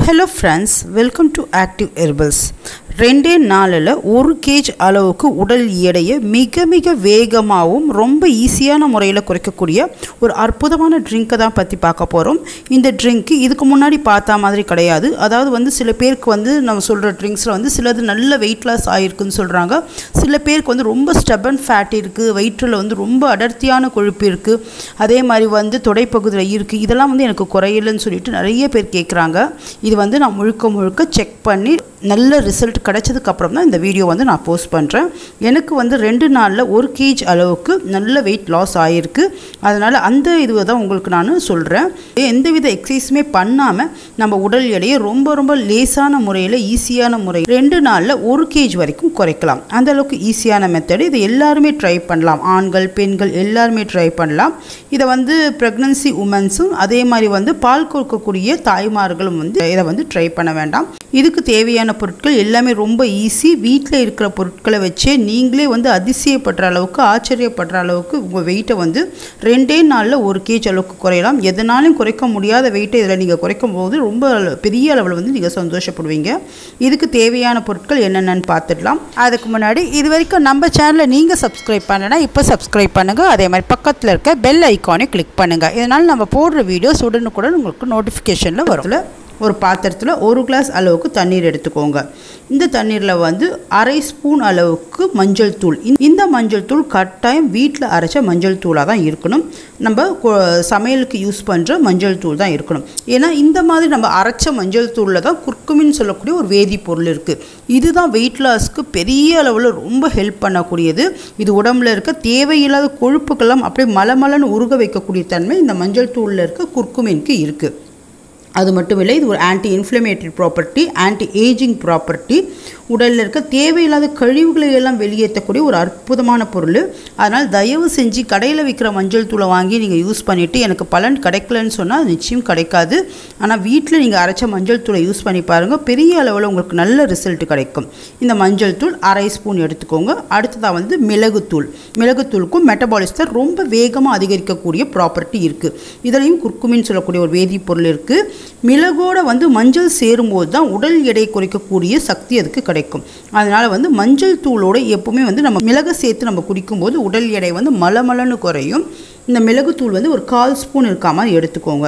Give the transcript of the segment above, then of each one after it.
Hello friends welcome to active herbals ரெண்டே நாளில் ஒரு கேஜ் அளவுக்கு உடல் எடையை மிக மிக வேகமாகவும் ரொம்ப ஈஸியான முறையில் குறைக்கக்கூடிய ஒரு அற்புதமான ட்ரிங்க்கை தான் பற்றி பார்க்க போகிறோம் இந்த ட்ரிங்க்கு இதுக்கு முன்னாடி பார்த்தா மாதிரி கிடையாது அதாவது வந்து சில பேருக்கு வந்து நம்ம சொல்கிற ட்ரிங்க்ஸில் வந்து சிலது நல்ல வெயிட் லாஸ் ஆகிருக்குன்னு சொல்கிறாங்க சில பேருக்கு வந்து ரொம்ப ஸ்டபன் ஃபேட் இருக்குது வயிற்றில் வந்து ரொம்ப அடர்த்தியான கொழுப்பு இருக்குது அதே மாதிரி வந்து தொடைப்பகுதியில் இருக்குது இதெல்லாம் வந்து எனக்கு குறையலன்னு சொல்லிட்டு நிறைய பேர் கேட்குறாங்க இது வந்து நான் முழுக்க முழுக்க செக் பண்ணி நல்ல ரிசல்ட் கிடச்சதுக்கப்புறம் தான் இந்த வீடியோ வந்து நான் போஸ்ட் பண்ணுறேன் எனக்கு வந்து ரெண்டு நாளில் ஒரு கேஜ் அளவுக்கு நல்ல வெயிட் லாஸ் ஆகிருக்கு அதனால் அந்த இதுவை தான் உங்களுக்கு நான் சொல்கிறேன் எந்தவித எக்ஸசைஸுமே பண்ணாமல் நம்ம உடல் எடையை ரொம்ப ரொம்ப லேசான முறையில் ஈஸியான முறை ரெண்டு நாளில் ஒரு கேஜ் வரைக்கும் குறைக்கலாம் அந்த அளவுக்கு ஈஸியான மெத்தடு இதை எல்லாருமே ட்ரை பண்ணலாம் ஆண்கள் பெண்கள் எல்லாருமே ட்ரை பண்ணலாம் இதை வந்து ப்ரெக்னன்சி உமன்ஸும் அதே மாதிரி வந்து பால் கொடுக்கக்கூடிய தாய்மார்களும் வந்து இதை வந்து ட்ரை பண்ண வேண்டாம் இதுக்கு தேவையான பொருட்கள் எல்லாமே ரொம்ப ஈஸி வீட்டில் இருக்கிற பொருட்களை வச்சே நீங்களே வந்து அதிசயப்படுற அளவுக்கு ஆச்சரியப்படுற அளவுக்கு உங்கள் வெயிட்டை வந்து ரெண்டே நாளில் ஒரு கேஜ் அளவுக்கு குறையலாம் எதனாலும் குறைக்க முடியாத வெயிட்டை இதில் நீங்கள் குறைக்கும் போது ரொம்ப பெரிய அளவில் வந்து நீங்கள் சந்தோஷப்படுவீங்க இதுக்கு தேவையான பொருட்கள் என்னென்னு பார்த்துடலாம் அதுக்கு முன்னாடி இது வரைக்கும் நம்ம சேனலை நீங்கள் சப்ஸ்கிரைப் பண்ணலைன்னா இப்போ சப்ஸ்கிரைப் பண்ணுங்கள் அதே மாதிரி பக்கத்தில் இருக்க பெல் ஐக்கானை கிளிக் பண்ணுங்கள் இதனால் நம்ம போடுற வீடியோஸ் உடனுக்குடன் உங்களுக்கு நோட்டிஃபிகேஷனில் வரும் ஒரு பாத்திரத்தில் ஒரு கிளாஸ் அளவுக்கு தண்ணீர் எடுத்துக்கோங்க இந்த தண்ணீரில் வந்து அரை ஸ்பூன் அளவுக்கு மஞ்சள் தூள் இந்த மஞ்சள் தூள் கட்டாயம் வீட்டில் அரைச்ச மஞ்சள் தூளாக தான் இருக்கணும் நம்ம சமையலுக்கு யூஸ் பண்ணுற மஞ்சள் தூள் தான் இருக்கணும் ஏன்னா இந்த மாதிரி நம்ம அரைச்ச மஞ்சள் தூளில் தான் குர்க்குமின்னு சொல்லக்கூடிய ஒரு வேதிப்பொருள் இருக்குது இதுதான் வெயிட் லாஸ்க்கு பெரிய அளவில் ரொம்ப ஹெல்ப் பண்ணக்கூடியது இது உடம்புல இருக்க தேவையில்லாத கொழுப்புக்கெல்லாம் அப்படியே மலமலன்னு உருக வைக்கக்கூடிய தன்மை இந்த மஞ்சள் தூளில் இருக்க குர்க்குமின்க்கு இருக்குது அது மட்டும் இல்லை இது ஒரு anti inflammatory property anti ageing property உடலில் இருக்க தேவையில்லாத கழிவுகளை எல்லாம் வெளியேற்றக்கூடிய ஒரு அற்புதமான பொருள் அதனால் தயவு செஞ்சு கடையில் விற்கிற மஞ்சள் தூளை வாங்கி நீங்கள் யூஸ் பண்ணிவிட்டு எனக்கு பலன் கிடைக்கலன்னு சொன்னால் அது நிச்சயம் கிடைக்காது ஆனால் வீட்டில் நீங்கள் அரைச்ச மஞ்சள் தூளை யூஸ் பண்ணி பாருங்கள் பெரிய அளவில் உங்களுக்கு நல்ல ரிசல்ட் கிடைக்கும் இந்த மஞ்சள் தூள் அரை ஸ்பூன் எடுத்துக்கோங்க அடுத்ததாக வந்து மிளகுத்தூள் மிளகுத்தூளுக்கும் மெட்டபாலிசத்தை ரொம்ப வேகமாக அதிகரிக்கக்கூடிய ப்ராப்பர்ட்டி இருக்குது இதுலேயும் குர்க்குமின்னு சொல்லக்கூடிய ஒரு வேதிப்பொருள் இருக்குது மிளகோட வந்து மஞ்சள் சேரும்போது தான் உடல் எடை குறைக்கக்கூடிய சக்தி அதுக்கு கிடைக்கும் அதனால் வந்து மஞ்சள் தூளோடு எப்போவுமே வந்து நம்ம மிளகை சேர்த்து நம்ம குடிக்கும்போது உடல் எடை வந்து மலமலன்னு குறையும் இந்த மிளகுத்தூள் வந்து ஒரு கால் ஸ்பூன் இருக்கா மாதிரி எடுத்துக்கோங்க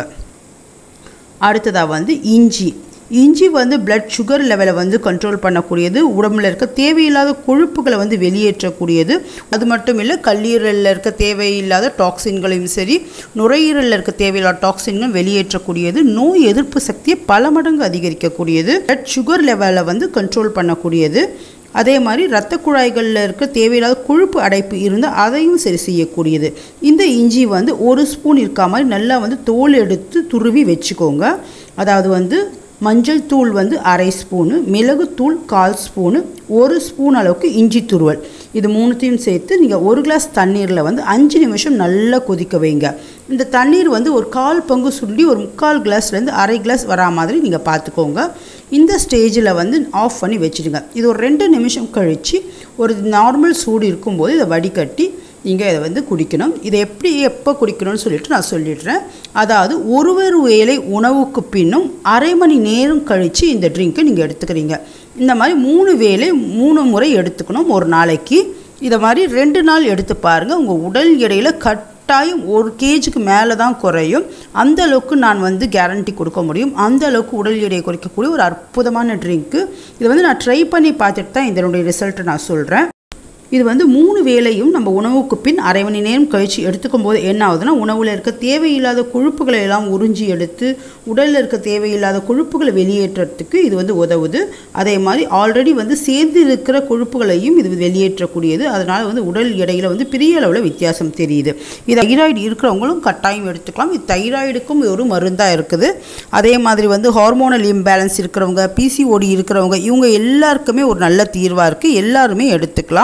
அடுத்ததாக வந்து இஞ்சி இஞ்சி வந்து பிளட் சுகர் லெவலை வந்து கண்ட்ரோல் பண்ணக்கூடியது உடம்புல இருக்க தேவையில்லாத கொழுப்புகளை வந்து வெளியேற்றக்கூடியது அது மட்டும் இல்லை கல்லீரலில் இருக்க தேவையில்லாத டாக்ஸின்களையும் சரி நுரையீரலில் இருக்க தேவையில்லாத டாக்ஸின்களும் வெளியேற்றக்கூடியது நோய் எதிர்ப்பு சக்தியை பல மடங்கு அதிகரிக்கக்கூடியது பிளட் சுகர் லெவலை வந்து கண்ட்ரோல் பண்ணக்கூடியது அதே மாதிரி இரத்த குழாய்களில் இருக்க தேவையில்லாத கொழுப்பு அடைப்பு இருந்தால் அதையும் சரி செய்யக்கூடியது இந்த இஞ்சி வந்து ஒரு ஸ்பூன் இருக்கா மாதிரி நல்லா வந்து தோல் எடுத்து துருவி வச்சுக்கோங்க அதாவது வந்து மஞ்சள் தூள் வந்து அரை ஸ்பூனு மிளகுத்தூள் கால் ஸ்பூனு ஒரு ஸ்பூன் அளவுக்கு இஞ்சி துருவல் இது மூணுத்தையும் சேர்த்து நீங்கள் ஒரு கிளாஸ் தண்ணீரில் வந்து அஞ்சு நிமிஷம் நல்லா கொதிக்க வைங்க இந்த தண்ணீர் வந்து ஒரு கால் பங்கு சுண்டி ஒரு முக்கால் கிளாஸ்லேருந்து அரை கிளாஸ் வரா மாதிரி நீங்கள் பார்த்துக்கோங்க இந்த ஸ்டேஜில் வந்து ஆஃப் பண்ணி வச்சுடுங்க இது ஒரு ரெண்டு நிமிஷம் கழித்து ஒரு நார்மல் சூடு இருக்கும்போது இதை வடிகட்டி நீங்கள் இதை வந்து குடிக்கணும் இதை எப்படி எப்போ குடிக்கணும்னு சொல்லிட்டு நான் சொல்லிடுறேன் அதாவது ஒருவர் வேளை உணவுக்கு பின்னும் அரை மணி நேரம் கழித்து இந்த ட்ரிங்க்கை நீங்கள் எடுத்துக்கிறீங்க இந்த மாதிரி மூணு வேளை மூணு முறை எடுத்துக்கணும் ஒரு நாளைக்கு இதை மாதிரி ரெண்டு நாள் எடுத்து பாருங்கள் உங்கள் உடல் எடையில் கட் கட்டாயம் ஒரு கேஜுக்கு மேலே தான் குறையும் அந்த அளவுக்கு நான் வந்து கேரண்டி கொடுக்க முடியும் அந்த அளவுக்கு உடல் எடையை குறைக்கக்கூடிய ஒரு அற்புதமான ட்ரிங்க்கு இதை வந்து நான் ட்ரை பண்ணி பார்த்துட்டு தான் இதனுடைய ரிசல்ட்டை நான் சொல்கிறேன் இது வந்து மூணு வேளையும் நம்ம உணவுக்கு பின் அரை மணி நேரம் கழித்து எடுத்துக்கும் போது என்ன ஆகுதுன்னா உணவில் இருக்க தேவையில்லாத கொழுப்புகளை எல்லாம் உறிஞ்சி எடுத்து உடலில் இருக்க தேவையில்லாத கொழுப்புகளை வெளியேற்றத்துக்கு இது வந்து உதவுது அதே மாதிரி ஆல்ரெடி வந்து சேர்ந்து இருக்கிற கொழுப்புகளையும் இது வெளியேற்றக்கூடியது அதனால் வந்து உடல் எடையில் வந்து பெரிய அளவில் வித்தியாசம் தெரியுது இது தைராய்டு இருக்கிறவங்களும் கட்டாயம் எடுத்துக்கலாம் இது தைராய்டுக்கும் ஒரு மருந்தாக இருக்குது அதே மாதிரி வந்து ஹார்மோனல் இம்பேலன்ஸ் இருக்கிறவங்க பிசிஓடி இருக்கிறவங்க இவங்க எல்லாருக்குமே ஒரு நல்ல தீர்வாக இருக்குது எல்லாருமே எடுத்துக்கலாம்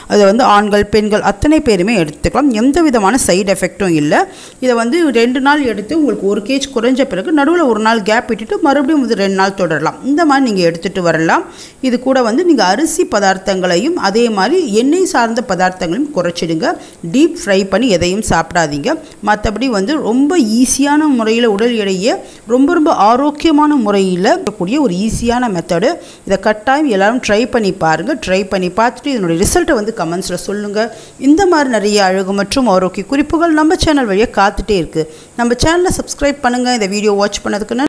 அதை வந்து ஆண்கள் பெண்கள் அத்தனை பேருமே எடுத்துக்கலாம் எந்த விதமான சைடு எஃபெக்ட்டும் இல்லை இதை வந்து ரெண்டு நாள் எடுத்து உங்களுக்கு ஒரு கேஜ் குறைஞ்ச பிறகு நடுவில் ஒரு நாள் கேப் விட்டுட்டு மறுபடியும் வந்து ரெண்டு நாள் தொடரலாம் இந்த மாதிரி நீங்கள் எடுத்துகிட்டு வரலாம் இது கூட வந்து நீங்கள் அரிசி பதார்த்தங்களையும் அதே மாதிரி எண்ணெய் சார்ந்த பதார்த்தங்களையும் குறைச்சிடுங்க டீப் ஃப்ரை பண்ணி எதையும் சாப்பிடாதீங்க மற்றபடி வந்து ரொம்ப ஈஸியான முறையில் உடல் எடையை ரொம்ப ரொம்ப ஆரோக்கியமான முறையில் இருக்கக்கூடிய ஒரு ஈஸியான மெத்தடு இதை கட்டாயம் எல்லாரும் ட்ரை பண்ணி பாருங்கள் ட்ரை பண்ணி பார்த்துட்டு இதனுடைய ரிசல்ட்டை வந்து கமெண்ட்ஸில் சொல்லுங்கள் இந்த மாதிரி நிறைய அழகு மற்றும் ஆரோக்கிய குறிப்புகள் நம்ம சேனல் வழியாக காத்துட்டே இருக்குது நம்ம சேனலை சப்ஸ்கிரைப் பண்ணுங்கள் இந்த வீடியோ வாட்ச் பண்ணதுக்கு நன்றி.